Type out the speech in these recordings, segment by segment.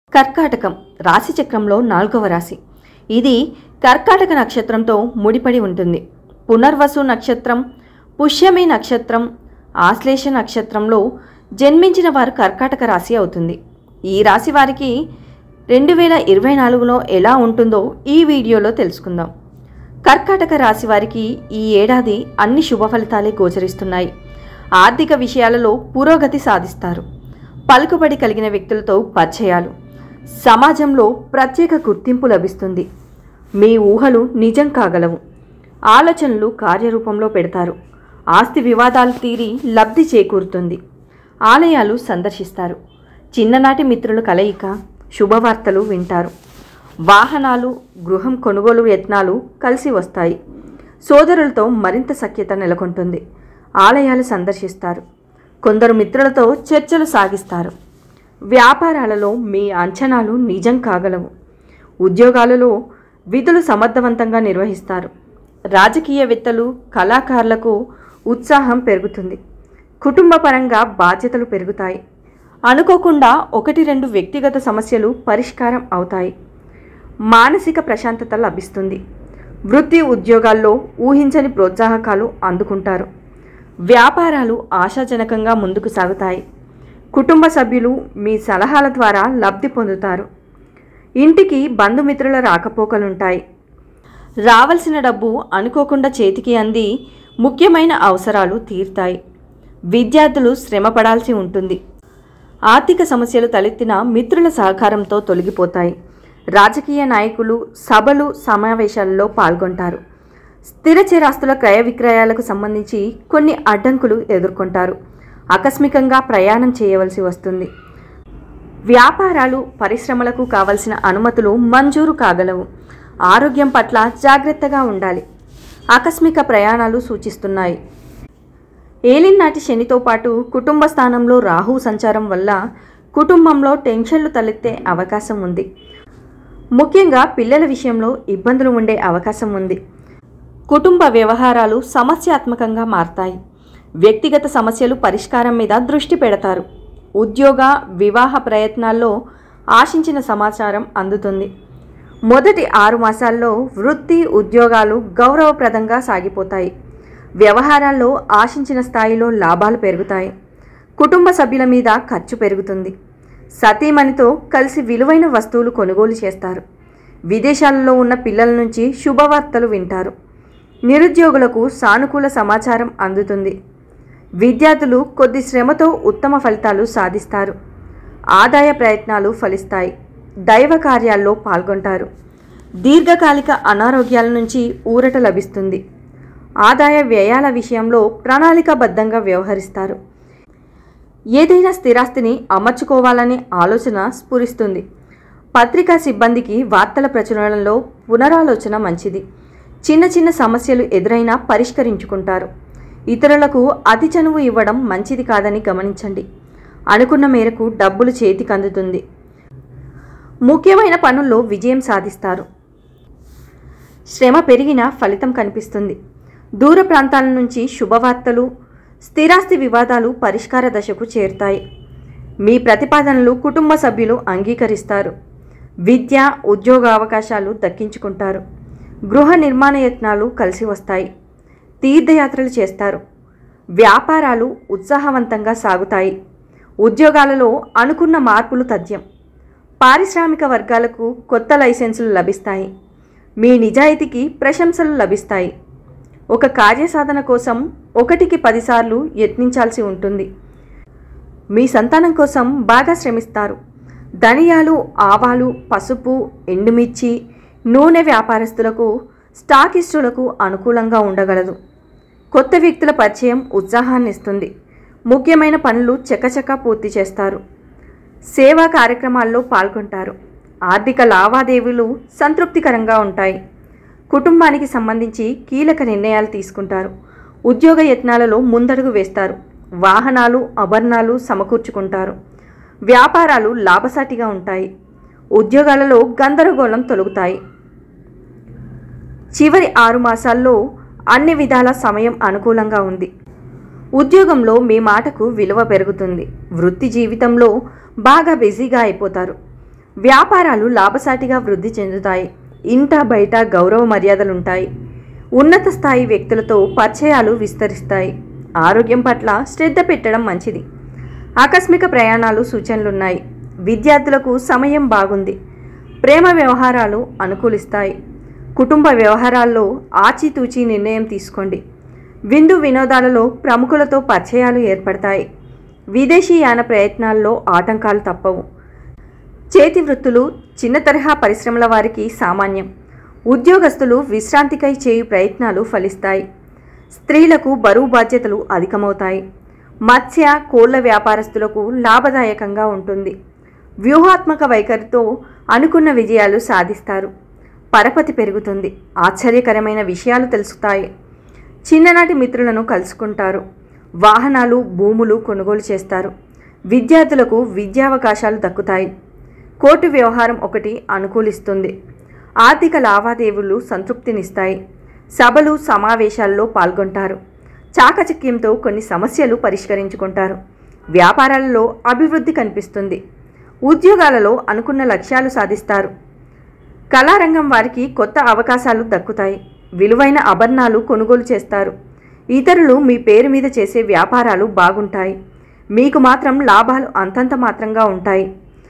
కర్కాటకం రాశి చక్రంలో నాలుగవ రాశి ఇది కర్కాటక నక్షత్రంతో ముడిపడి ఉంటుంది పునర్వసు నక్షత్రం పుష్యమి నక్షత్రం ఆశ్లేష నక్షత్రంలో జన్మించిన వారు కర్కాటక రాశి అవుతుంది ఈ రాశి వారికి రెండు వేల ఇరవై నాలుగులో ఎలా ఉంటుందో ఈ వీడియోలో తెలుసుకుందాం కర్కాటక రాశి వారికి ఈ ఏడాది అన్ని శుభ ఫలితాలే గోచరిస్తున్నాయి ఆర్థిక విషయాలలో పురోగతి సాధిస్తారు పలుకుబడి కలిగిన వ్యక్తులతో పరిచయాలు సమాజంలో ప్రత్యేక గుర్తింపు లభిస్తుంది మీ ఊహలు నిజం కాగలవు ఆలోచనలు కార్యరూపంలో పెడతారు ఆస్తి వివాదాలు తీరి లబ్ధి చేకూరుతుంది ఆలయాలు సందర్శిస్తారు చిన్ననాటి మిత్రుల కలయిక శుభవార్తలు వింటారు వాహనాలు గృహం కొనుగోలు యత్నాలు కలిసి వస్తాయి సోదరులతో మరింత సఖ్యత నెలకొంటుంది ఆలయాలు సందర్శిస్తారు కొందరు మిత్రులతో చర్చలు సాగిస్తారు వ్యాపారాలలో మీ అంచనాలు నిజం కాగలవు ఉద్యోగాలలో విధులు సమర్థవంతంగా నిర్వహిస్తారు రాజకీయవేత్తలు కళాకారులకు ఉత్సాహం పెరుగుతుంది కుటుంబ పరంగా బాధ్యతలు పెరుగుతాయి అనుకోకుండా ఒకటి రెండు వ్యక్తిగత సమస్యలు పరిష్కారం అవుతాయి మానసిక ప్రశాంతత లభిస్తుంది వృత్తి ఉద్యోగాల్లో ఊహించని ప్రోత్సాహకాలు అందుకుంటారు వ్యాపారాలు ఆశాజనకంగా ముందుకు సాగుతాయి కుటుంబ సభ్యులు మీ సలహాల ద్వారా లబ్ధి పొందుతారు ఇంటికి బంధుమిత్రుల రాకపోకలుంటాయి రావలసిన డబ్బు అనుకోకుండా చేతికి అంది ముఖ్యమైన అవసరాలు తీరుతాయి విద్యార్థులు శ్రమ పడాల్సి ఉంటుంది ఆర్థిక సమస్యలు తలెత్తిన మిత్రుల సహకారంతో తొలగిపోతాయి రాజకీయ నాయకులు సభలు సమావేశాలలో పాల్గొంటారు స్థిర చిరాస్తుల క్రయ విక్రయాలకు సంబంధించి కొన్ని అడ్డంకులు ఎదుర్కొంటారు ఆకస్మికంగా ప్రయాణం చేయవలసి వస్తుంది వ్యాపారాలు పరిశ్రమలకు కావలసిన అనుమతులు మంజూరు కాగలవు ఆరోగ్యం పట్ల జాగ్రత్తగా ఉండాలి ఆకస్మిక ప్రయాణాలు సూచిస్తున్నాయి ఏలినాటి శనితో పాటు కుటుంబ స్థానంలో రాహు సంచారం వల్ల కుటుంబంలో టెన్షన్లు తలెత్తే అవకాశం ఉంది ముఖ్యంగా పిల్లల విషయంలో ఇబ్బందులు ఉండే అవకాశం ఉంది కుటుంబ వ్యవహారాలు సమస్యాత్మకంగా మారతాయి వ్యక్తిగత సమస్యలు పరిష్కారం మీద దృష్టి పెడతారు ఉద్యోగ వివాహ ప్రయత్నాల్లో ఆశించిన సమాచారం అందుతుంది మొదటి ఆరు మాసాల్లో వృత్తి ఉద్యోగాలు గౌరవప్రదంగా సాగిపోతాయి వ్యవహారాల్లో ఆశించిన స్థాయిలో లాభాలు పెరుగుతాయి కుటుంబ సభ్యుల మీద ఖర్చు పెరుగుతుంది సతీమణితో కలిసి విలువైన వస్తువులు కొనుగోలు చేస్తారు విదేశాలలో ఉన్న పిల్లల నుంచి శుభవార్తలు వింటారు నిరుద్యోగులకు సానుకూల సమాచారం అందుతుంది విద్యార్థులు కొద్ది శ్రమతో ఉత్తమ ఫలితాలు సాధిస్తారు ఆదాయ ప్రయత్నాలు ఫలిస్తాయి దైవ కార్యాల్లో పాల్గొంటారు దీర్ఘకాలిక అనారోగ్యాల నుంచి ఊరట లభిస్తుంది ఆదాయ వ్యయాల విషయంలో ప్రణాళికాబద్ధంగా వ్యవహరిస్తారు ఏదైనా స్థిరాస్తిని అమర్చుకోవాలనే ఆలోచన స్ఫురిస్తుంది పత్రికా సిబ్బందికి వార్తల ప్రచురణలో పునరాలోచన మంచిది చిన్న చిన్న సమస్యలు ఎదురైనా పరిష్కరించుకుంటారు ఇతరులకు అతి చనువు ఇవ్వడం మంచిది కాదని గమనించండి అనుకున్న మేరకు డబ్బులు చేతికి అందుతుంది ముఖ్యమైన పనుల్లో విజయం సాధిస్తారు శ్రమ పెరిగిన ఫలితం కనిపిస్తుంది దూర ప్రాంతాల నుంచి శుభవార్తలు స్థిరాస్తి వివాదాలు పరిష్కార దశకు చేరుతాయి మీ ప్రతిపాదనలు కుటుంబ సభ్యులు అంగీకరిస్తారు విద్య ఉద్యోగ అవకాశాలు దక్కించుకుంటారు గృహ నిర్మాణ యత్నాలు కలిసి వస్తాయి తీర్థయాత్రలు చేస్తారు వ్యాపారాలు ఉత్సాహవంతంగా సాగుతాయి ఉద్యోగాలలో అనుకున్న మార్పులు తథ్యం పారిశ్రామిక వర్గాలకు కొత్త లైసెన్సులు లభిస్తాయి మీ నిజాయితీకి ప్రశంసలు లభిస్తాయి ఒక కార్యసాధన కోసం ఒకటికి పదిసార్లు యత్నించాల్సి ఉంటుంది మీ సంతానం కోసం బాగా శ్రమిస్తారు ధనియాలు ఆవాలు పసుపు ఎండుమిర్చి నూనె వ్యాపారస్తులకు స్టాకిస్టులకు అనుకూలంగా ఉండగలదు కొత్త వ్యక్తుల పరిచయం ఉత్సాహాన్ని ఇస్తుంది ముఖ్యమైన పనులు చకచకా పూర్తి చేస్తారు సేవా కార్యక్రమాల్లో పాల్గొంటారు ఆర్థిక లావాదేవీలు సంతృప్తికరంగా ఉంటాయి కుటుంబానికి సంబంధించి కీలక నిర్ణయాలు తీసుకుంటారు ఉద్యోగ యత్నాలలో ముందడుగు వేస్తారు వాహనాలు ఆభరణాలు సమకూర్చుకుంటారు వ్యాపారాలు లాభసాటిగా ఉంటాయి ఉద్యోగాలలో గందరగోళం తొలగుతాయి చివరి ఆరు మాసాల్లో అన్ని విధాల సమయం అనుకూలంగా ఉంది ఉద్యోగంలో మీ మాటకు విలువ పెరుగుతుంది వృత్తి జీవితంలో బాగా బిజీగా అయిపోతారు వ్యాపారాలు లాభసాటిగా వృద్ధి చెందుతాయి ఇంట బయట గౌరవ మర్యాదలుంటాయి ఉన్నత స్థాయి వ్యక్తులతో పరిచయాలు విస్తరిస్తాయి ఆరోగ్యం పట్ల శ్రద్ధ పెట్టడం మంచిది ఆకస్మిక ప్రయాణాలు సూచనలున్నాయి విద్యార్థులకు సమయం బాగుంది ప్రేమ వ్యవహారాలు అనుకూలిస్తాయి కుటుంబ వ్యవహారాల్లో ఆచితూచి నిర్ణయం తీసుకోండి విందు వినోదాలలో ప్రముఖులతో పరిచయాలు ఏర్పడతాయి విదేశీ యాన ప్రయత్నాల్లో ఆటంకాలు తప్పవు చేతి వృత్తులు చిన్న తరహా పరిశ్రమల వారికి సామాన్యం ఉద్యోగస్తులు విశ్రాంతికై చేయు ప్రయత్నాలు ఫలిస్తాయి స్త్రీలకు బరువు బాధ్యతలు అధికమవుతాయి మత్స్య కోళ్ల వ్యాపారస్తులకు లాభదాయకంగా ఉంటుంది వ్యూహాత్మక వైఖరితో అనుకున్న విజయాలు సాధిస్తారు పరపతి పెరుగుతుంది ఆశ్చర్యకరమైన విషయాలు తెలుస్తాయి చిన్ననాటి మిత్రులను కలుసుకుంటారు వాహనాలు భూములు కొనుగోలు చేస్తారు విద్యార్థులకు విద్యావకాశాలు దక్కుతాయి కోర్టు వ్యవహారం ఒకటి అనుకూలిస్తుంది ఆర్థిక లావాదేవీలు సంతృప్తినిస్తాయి సభలు సమావేశాల్లో పాల్గొంటారు చాకచక్యంతో కొన్ని సమస్యలు పరిష్కరించుకుంటారు వ్యాపారాలలో అభివృద్ధి కనిపిస్తుంది ఉద్యోగాలలో అనుకున్న లక్ష్యాలు సాధిస్తారు కళారంగం వారికి కొత్త అవకాశాలు దక్కుతాయి విలువైన ఆభరణాలు కొనుగోలు చేస్తారు ఇతరులు మీ పేరు మీద చేసే వ్యాపారాలు బాగుంటాయి మీకు మాత్రం లాభాలు అంతంత మాత్రంగా ఉంటాయి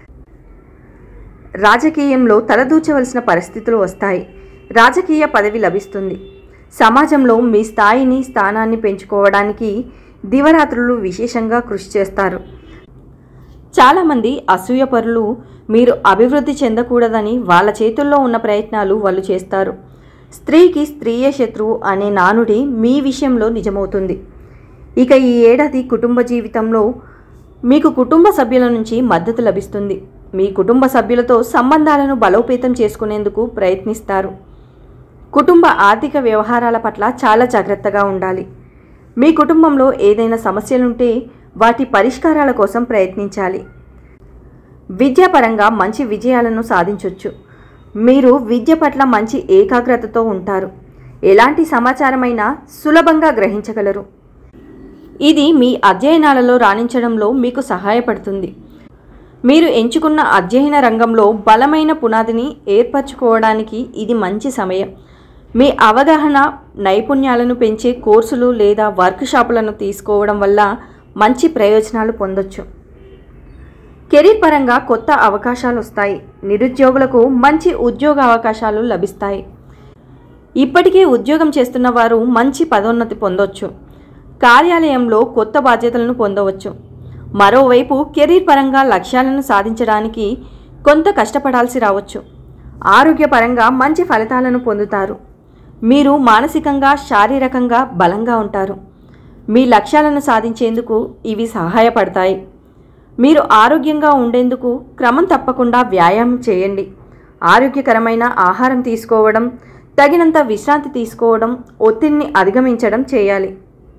రాజకీయంలో తలదూచవలసిన పరిస్థితులు వస్తాయి రాజకీయ పదవి లభిస్తుంది సమాజంలో మీ స్థాయిని స్థానాన్ని పెంచుకోవడానికి దివరాత్రులు విశేషంగా కృషి చేస్తారు చాలామంది అసూయపరులు మీరు అభివృద్ధి చెందకూడదని వాళ్ళ చేతుల్లో ఉన్న ప్రయత్నాలు వాళ్ళు చేస్తారు స్త్రీకి స్త్రీయే శత్రువు అనే నానుడి మీ విషయంలో నిజమవుతుంది ఇక ఈ ఏడాది కుటుంబ జీవితంలో మీకు కుటుంబ సభ్యుల నుంచి మద్దతు లభిస్తుంది మీ కుటుంబ సభ్యులతో సంబంధాలను బలోపేతం చేసుకునేందుకు ప్రయత్నిస్తారు కుటుంబ ఆర్థిక వ్యవహారాల పట్ల చాలా జాగ్రత్తగా ఉండాలి మీ కుటుంబంలో ఏదైనా సమస్యలుంటే వాటి పరిష్కారాల కోసం ప్రయత్నించాలి విద్యాపరంగా మంచి విజయాలను సాధించవచ్చు మీరు విద్య పట్ల మంచి ఏకాగ్రతతో ఉంటారు ఎలాంటి సమాచారమైనా సులభంగా గ్రహించగలరు ఇది మీ అధ్యయనాలలో రాణించడంలో మీకు సహాయపడుతుంది మీరు ఎంచుకున్న అధ్యయన రంగంలో బలమైన పునాదిని ఏర్పరచుకోవడానికి ఇది మంచి సమయం మీ అవగాహన నైపుణ్యాలను పెంచే కోర్సులు లేదా వర్క్షాపులను తీసుకోవడం వల్ల మంచి ప్రయోజనాలు పొందొచ్చు కెరీర్ పరంగా కొత్త అవకాశాలు వస్తాయి నిరుద్యోగులకు మంచి ఉద్యోగ అవకాశాలు లభిస్తాయి ఇప్పటికే ఉద్యోగం చేస్తున్న వారు మంచి పదోన్నతి పొందొచ్చు కార్యాలయంలో కొత్త బాధ్యతలను పొందవచ్చు మరోవైపు కెరీర్ పరంగా లక్ష్యాలను సాధించడానికి కొంత కష్టపడాల్సి రావచ్చు ఆరోగ్యపరంగా మంచి ఫలితాలను పొందుతారు మీరు మానసికంగా శారీరకంగా బలంగా ఉంటారు మీ లక్ష్యాలను సాధించేందుకు ఇవి సహాయపడతాయి మీరు ఆరోగ్యంగా ఉండేందుకు క్రమం తప్పకుండా వ్యాయామం చేయండి ఆరోగ్యకరమైన ఆహారం తీసుకోవడం తగినంత విశ్రాంతి తీసుకోవడం ఒత్తిడిని అధిగమించడం చేయాలి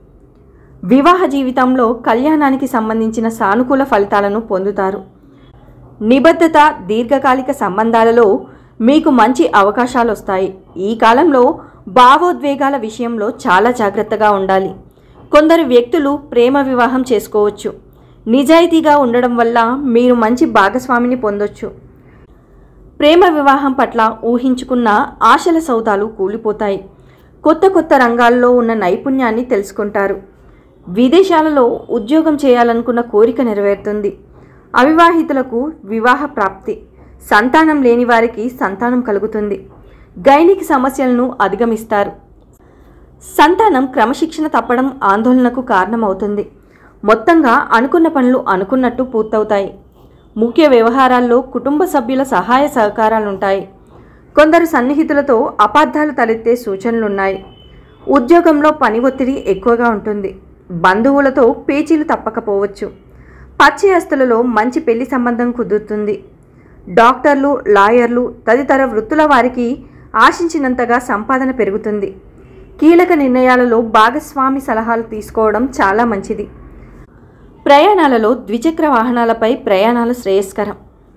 వివాహ జీవితంలో కళ్యాణానికి సంబంధించిన సానుకూల ఫలితాలను పొందుతారు నిబద్ధత దీర్ఘకాలిక సంబంధాలలో మీకు మంచి అవకాశాలు వస్తాయి ఈ కాలంలో భావోద్వేగాల విషయంలో చాలా జాగ్రత్తగా ఉండాలి కొందరు వ్యక్తులు ప్రేమ వివాహం చేసుకోవచ్చు నిజాయితీగా ఉండడం వల్ల మీరు మంచి భాగస్వామిని పొందొచ్చు ప్రేమ వివాహం పట్ల ఊహించుకున్న ఆశల సౌదాలు కూలిపోతాయి కొత్త కొత్త రంగాల్లో ఉన్న నైపుణ్యాన్ని తెలుసుకుంటారు విదేశాలలో ఉద్యోగం చేయాలనుకున్న కోరిక నెరవేరుతుంది అవివాహితులకు వివాహ ప్రాప్తి సంతానం లేని వారికి సంతానం కలుగుతుంది గైనిక్ సమస్యలను అధిగమిస్తారు సంతానం క్రమశిక్షణ తప్పడం ఆందోళనకు కారణమవుతుంది మొత్తంగా అనుకున్న పనులు అనుకున్నట్టు పూర్తవుతాయి ముఖ్య వ్యవహారాల్లో కుటుంబ సభ్యుల సహాయ సహకారాలుంటాయి కొందరు సన్నిహితులతో అపార్థాలు తలెత్తే సూచనలున్నాయి ఉద్యోగంలో పని ఒత్తిడి ఎక్కువగా ఉంటుంది బంధువులతో పేచీలు తప్పకపోవచ్చు పచ్చి ఆస్తులలో మంచి పెళ్లి సంబంధం కుదురుతుంది డాక్టర్లు లాయర్లు తదితర వృత్తుల వారికి ఆశించినంతగా సంపాదన పెరుగుతుంది కీలక నిర్ణయాలలో భాగస్వామి సలహాలు తీసుకోవడం చాలా మంచిది ప్రయాణాలలో ద్విచక్ర వాహనాలపై ప్రయాణాలు శ్రేయస్కరం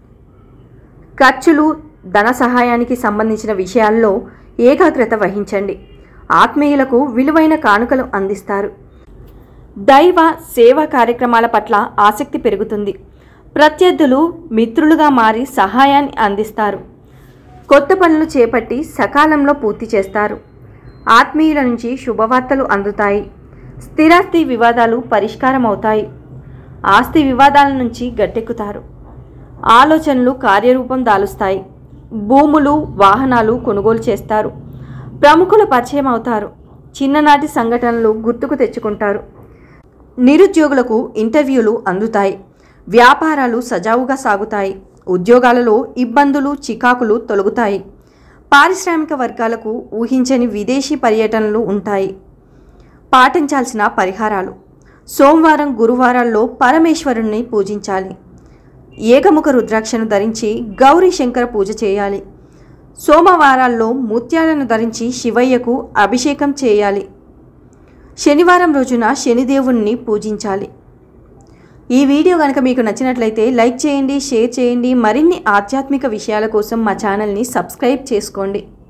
ఖర్చులు ధన సహాయానికి సంబంధించిన విషయాల్లో ఏకాగ్రత వహించండి ఆత్మీయులకు విలువైన కానుకలు అందిస్తారు దైవ సేవా కార్యక్రమాల పట్ల ఆసక్తి పెరుగుతుంది ప్రత్యర్థులు మిత్రులుగా మారి సహాయాన్ని అందిస్తారు కొత్త పనులు చేపట్టి సకాలంలో పూర్తి చేస్తారు ఆత్మీయుల నుంచి శుభవార్తలు అందుతాయి స్థిరాస్తి వివాదాలు పరిష్కారం అవుతాయి ఆస్తి వివాదాల నుంచి గట్టెక్కుతారు ఆలోచనలు కార్యరూపం దాలుస్తాయి భూములు వాహనాలు కొనుగోలు చేస్తారు ప్రముఖుల పరిచయం అవుతారు చిన్ననాటి సంఘటనలు గుర్తుకు తెచ్చుకుంటారు నిరుద్యోగులకు ఇంటర్వ్యూలు అందుతాయి వ్యాపారాలు సజావుగా సాగుతాయి ఉద్యోగాలలో ఇబ్బందులు చికాకులు తొలగుతాయి పారిశ్రామిక వర్గాలకు ఊహించని విదేశీ పర్యటనలు ఉంటాయి పాటించాల్సిన పరిహారాలు సోమవారం గురువారాల్లో పరమేశ్వరుణ్ణి పూజించాలి ఏకముఖ రుద్రాక్షను ధరించి గౌరీ శంకర పూజ చేయాలి సోమవారాల్లో ముత్యాలను ధరించి శివయ్యకు అభిషేకం చేయాలి శనివారం రోజున శనిదేవుణ్ణి పూజించాలి ఈ వీడియో కనుక మీకు నచ్చినట్లయితే లైక్ చేయండి షేర్ చేయండి మరిన్ని ఆధ్యాత్మిక విషయాల కోసం మా ఛానల్ని సబ్స్క్రైబ్ చేసుకోండి